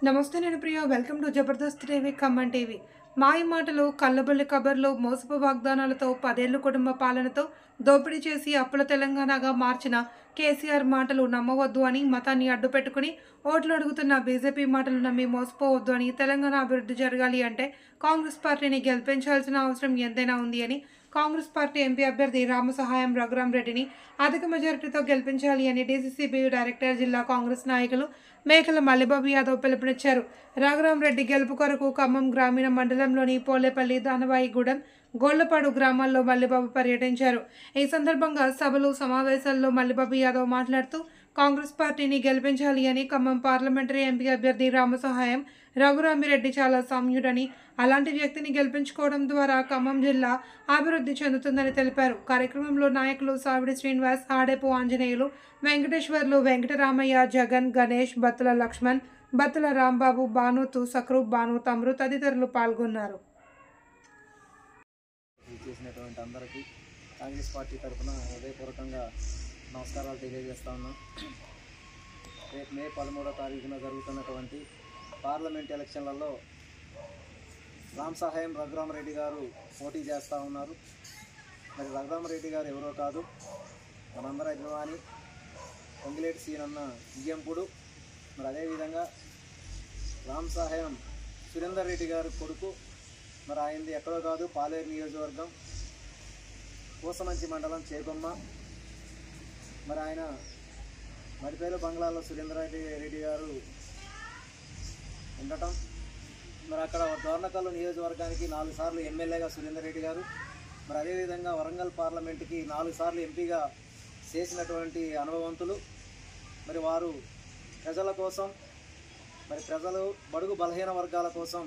నమస్తే నేను Priya welcome to Jabardasth TV Khammam TV మాయ మాటలు కళ్ళబొల్లి కబర్లు మోసపు వాగ్దానాలతో పదేళ్ల కుటుంబ పాలనతో దోపిడీ చేసి అప్పుల తెలంగాణగా మార్చిన కేసీఆర్ మాటలు నమ్మవద్దు అని మతాన్ని అడ్డుపెట్టుకుని ఓట్లు అడుగుతున్న బీజేపీ మాటలు నమ్మి మోసపోవద్దు అని తెలంగాణ అభివృద్ధి జరగాలి అంటే కాంగ్రెస్ పార్టీని గెలిపించాల్సిన అవసరం ఎంతైనా ఉంది అని కాంగ్రెస్ పార్టీ ఎంపీ అభ్యర్థి రామసహాయం రఘురాం రెడ్డిని అధిక మెజారిటీతో గెలిపించాలి అని డీసీసీబీ డైరెక్టర్ జిల్లా కాంగ్రెస్ నాయకులు మేకల మల్లిబాబు యాదవ్ పిలుపునిచ్చారు రఘురాం రెడ్డి గెలుపు కొరకు ఖమ్మం గ్రామీణ మండలంలోని పోలేపల్లి దానవాయిగూడెం గోళ్లపాడు గ్రామాల్లో మల్లిబాబు పర్యటించారు ఈ సందర్భంగా సభలు సమావేశాల్లో మల్లిబాబు యాదవ్ మాట్లాడుతూ కాంగ్రెస్ పార్టీని గెలిపించాలి అని ఖమ్మం పార్లమెంటరీ ఎంపీ అభ్యర్థి రామసహాయం రఘురామిరెడ్డి చాలా సామ్యుడని అలాంటి వ్యక్తిని గెలిపించుకోవడం ద్వారా ఖమ్మం జిల్లా అభివృద్ధి చెందుతుందని తెలిపారు కార్యక్రమంలో నాయకులు సావిడి శ్రీనివాస్ ఆడేపు ఆంజనేయులు వెంకటేశ్వర్లు వెంకటరామయ్య జగన్ గణేష్ బత్తుల లక్ష్మణ్ బత్తుల రాంబాబు భానుతు సక్రు భాను తమ్రు తదితరులు పాల్గొన్నారు చేసినటువంటి అందరికీ కాంగ్రెస్ పార్టీ తరఫున హృదయపూర్వకంగా నమస్కారాలు తెలియజేస్తా ఉన్నాం రేపు మే పదమూడో తారీఖున జరుగుతున్నటువంటి పార్లమెంట్ ఎలక్షన్లలో రామ్ సహాయం రఘురామరెడ్డి గారు పోటీ చేస్తూ ఉన్నారు మరి రఘురామరెడ్డి గారు ఎవరో కాదు మనందరి అభిమాని పొంగిలేటి సీనన్న విజయంపుడు మరి అదేవిధంగా రామ్ సహాయం సురేందర్ రెడ్డి గారి కొడుకు మరి ఆయనది ఎక్కడో కాదు పాలేరు నియోజకవర్గం పూసమంచి మండలం చేగొమ్మ మరి ఆయన మడిపేరు బంగ్లాలో సురేంద్ర రెడ్డి రెడ్డి గారు ఉండటం మరి అక్కడ దోర్నకల్లు నియోజకవర్గానికి నాలుగు సార్లు ఎమ్మెల్యేగా సురేందర్ రెడ్డి గారు మరి అదేవిధంగా వరంగల్ పార్లమెంట్కి నాలుగు సార్లు ఎంపీగా చేసినటువంటి అనుభవంతులు మరి వారు ప్రజల కోసం మరి ప్రజలు బడుగు బలహీన వర్గాల కోసం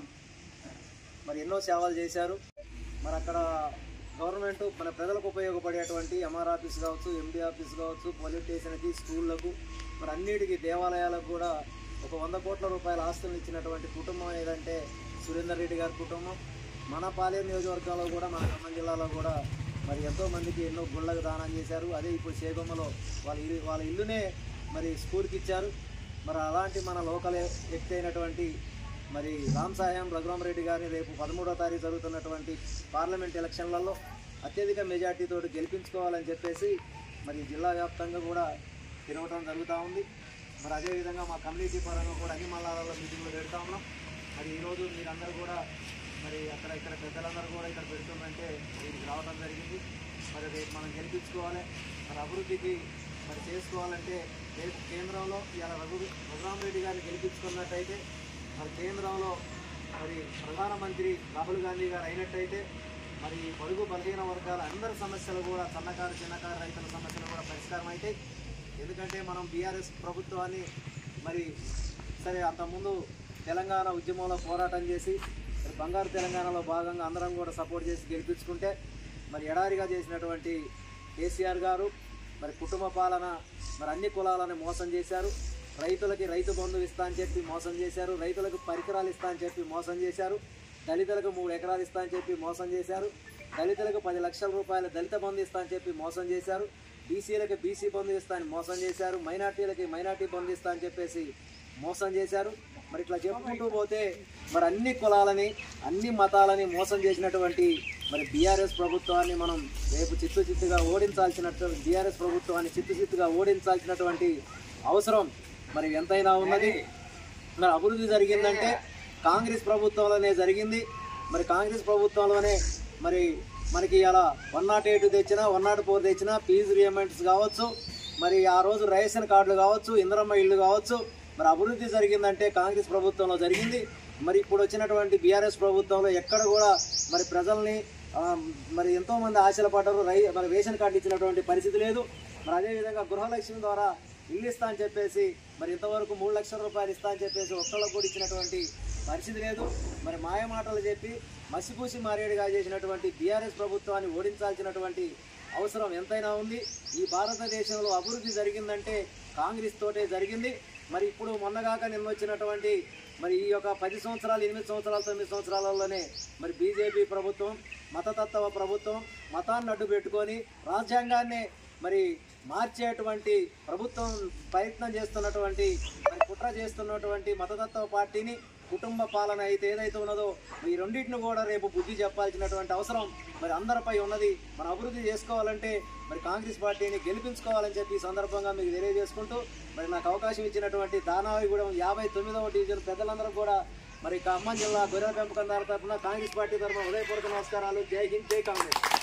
మరి ఎన్నో సేవలు చేశారు మరి అక్కడ గవర్నమెంట్ మన ప్రజలకు ఉపయోగపడేటువంటి ఎంఆర్ ఆఫీస్ కావచ్చు ఎండి ఆఫీస్ కావచ్చు పోలీస్ స్టేషన్కి స్కూళ్ళకు మరి అన్నిటికీ దేవాలయాలకు కూడా ఒక వంద కోట్ల రూపాయల ఆస్తులు ఇచ్చినటువంటి కుటుంబం ఏదంటే సురేందర్ రెడ్డి గారి కుటుంబం మన పాలేరు నియోజకవర్గంలో కూడా మన ఖమ్మం జిల్లాలో కూడా మరి ఎంతో మందికి ఎన్నో గుళ్ళకు దానం చేశారు అదే ఇప్పుడు చేగొమ్మలో వాళ్ళ ఇల్లు వాళ్ళ ఇల్లునే మరి స్కూల్కి ఇచ్చారు మరి అలాంటి మన లోకల్ వ్యక్తి అయినటువంటి మరి రామ్ సాయం రఘురామరెడ్డి గారిని రేపు పదమూడో తారీఖు జరుగుతున్నటువంటి పార్లమెంట్ ఎలక్షన్లలో అత్యధిక మెజార్టీతో గెలిపించుకోవాలని చెప్పేసి మరి జిల్లా వ్యాప్తంగా కూడా తిరగటం జరుగుతూ ఉంది మరి అదేవిధంగా మా కమ్యూనిటీ పరంగా కూడా అన్ని మల్లాలలో మీటింగ్లు పెడతా ఉన్నాం మరి ఈరోజు మీరందరూ కూడా మరి అక్కడ ఇక్కడ పెద్దలందరూ కూడా ఇక్కడ పెడుతుందంటే వీరికి రావడం జరిగింది మరి రేపు మనం గెలిపించుకోవాలి మరి అభివృద్ధికి మరి చేసుకోవాలంటే రేపు కేంద్రంలో ఇలా రఘు రఘురామరెడ్డి గారిని గెలిపించుకున్నట్టయితే మరి కేంద్రంలో మరి ప్రధానమంత్రి రాహుల్ గాంధీ గారు అయినట్టయితే మరి పొరుగు బలహీన వర్గాల అందరి సమస్యలు కూడా సన్నకారు చిన్నకారు రైతుల సమస్యలు కూడా పరిష్కారం అవుతాయి ఎందుకంటే మనం బీఆర్ఎస్ ప్రభుత్వాన్ని మరి సరే అంతకుముందు తెలంగాణ ఉద్యమంలో పోరాటం చేసి మరి బంగారు తెలంగాణలో భాగంగా అందరం కూడా సపోర్ట్ చేసి గెలిపించుకుంటే మరి ఎడారిగా చేసినటువంటి కేసీఆర్ గారు మరి కుటుంబ పాలన మరి అన్ని కులాలను మోసం చేశారు రైతులకి రైతు బంధువు ఇస్తా అని చెప్పి మోసం చేశారు రైతులకు పరికరాలు ఇస్తా అని చెప్పి మోసం చేశారు దళితులకు మూడు ఎకరాలు ఇస్తా అని చెప్పి మోసం చేశారు దళితులకు పది లక్షల రూపాయల దళిత బంధు ఇస్తా అని చెప్పి మోసం చేశారు బీసీలకు బీసీ బంధు ఇస్తా అని మోసం చేశారు మైనార్టీలకి మైనార్టీ బంధు ఇస్తా అని చెప్పేసి మోసం చేశారు మరి ఇట్లా చెప్పుకుంటూ పోతే మరి అన్ని కులాలని అన్ని మతాలని మోసం చేసినటువంటి మరి బీఆర్ఎస్ ప్రభుత్వాన్ని మనం రేపు చిత్తు చిత్తుగా ఓడించాల్సినట్టు బీఆర్ఎస్ ప్రభుత్వాన్ని చిత్తు చిత్తుగా ఓడించాల్సినటువంటి అవసరం మరి ఎంతైనా ఉన్నది మరి అభివృద్ధి జరిగిందంటే కాంగ్రెస్ ప్రభుత్వంలోనే జరిగింది మరి కాంగ్రెస్ ప్రభుత్వంలోనే మరి మనకి ఇలా వన్ నాట్ ఎయిట్ తెచ్చినా వన్ నాట్ ఫోర్ తెచ్చినా ఫీజు రియంబర్స్ కావచ్చు మరి ఆ రోజు రేషన్ కార్డులు కావచ్చు ఇంద్రమ్మ ఇల్లు కావచ్చు మరి అభివృద్ధి జరిగిందంటే కాంగ్రెస్ ప్రభుత్వంలో జరిగింది మరి ఇప్పుడు వచ్చినటువంటి బీఆర్ఎస్ ప్రభుత్వంలో ఎక్కడ కూడా మరి ప్రజల్ని ఆ, మరి ఎంతోమంది ఆశలు పడ్డారు రై మరి రేషన్ కార్డు ఇచ్చినటువంటి పరిస్థితి లేదు మరి అదేవిధంగా గృహలక్ష్మి ద్వారా ఇల్లు ఇస్తా అని చెప్పేసి మరి ఇంతవరకు మూడు లక్షల రూపాయలు ఇస్తా అని చెప్పేసి ఒక్కళ్ళకు కూడా ఇచ్చినటువంటి పరిస్థితి లేదు మరి మాయ మాటలు చెప్పి మసిపూసి మారేడుగా చేసినటువంటి బీఆర్ఎస్ ప్రభుత్వాన్ని ఓడించాల్సినటువంటి అవసరం ఎంతైనా ఉంది ఈ భారతదేశంలో అభివృద్ధి జరిగిందంటే కాంగ్రెస్ తోటే జరిగింది మరి ఇప్పుడు మొన్నగాక నిన్న వచ్చినటువంటి మరి ఈ యొక్క పది సంవత్సరాలు ఎనిమిది సంవత్సరాలు తొమ్మిది సంవత్సరాలలోనే మరి బీజేపీ ప్రభుత్వం మతతత్వ ప్రభుత్వం మతాన్ని అడ్డు పెట్టుకొని రాజ్యాంగాన్ని మరి మార్చేటువంటి ప్రభుత్వం ప్రయత్నం చేస్తున్నటువంటి మరి కుట్ర చేస్తున్నటువంటి మతతత్వ పార్టీని కుటుంబ పాలన అయితే ఏదైతే ఉన్నదో ఈ రెండింటిని కూడా రేపు బుద్ధి చెప్పాల్సినటువంటి అవసరం మరి అందరిపై ఉన్నది మనం అభివృద్ధి చేసుకోవాలంటే మరి కాంగ్రెస్ పార్టీని గెలిపించుకోవాలని చెప్పి ఈ సందర్భంగా మీకు తెలియజేసుకుంటూ మరి నాకు అవకాశం ఇచ్చినటువంటి దానావిగూడెం యాభై తొమ్మిదవ డివిజన్ పెద్దలందరూ కూడా మరి ఖమ్మం జిల్లా గొర్రెల పెంపకందారుల తరఫున కాంగ్రెస్ పార్టీ తరఫున ఉదయపూర్వక నమస్కారాలు జై హింద్ జై కాంగ్రెస్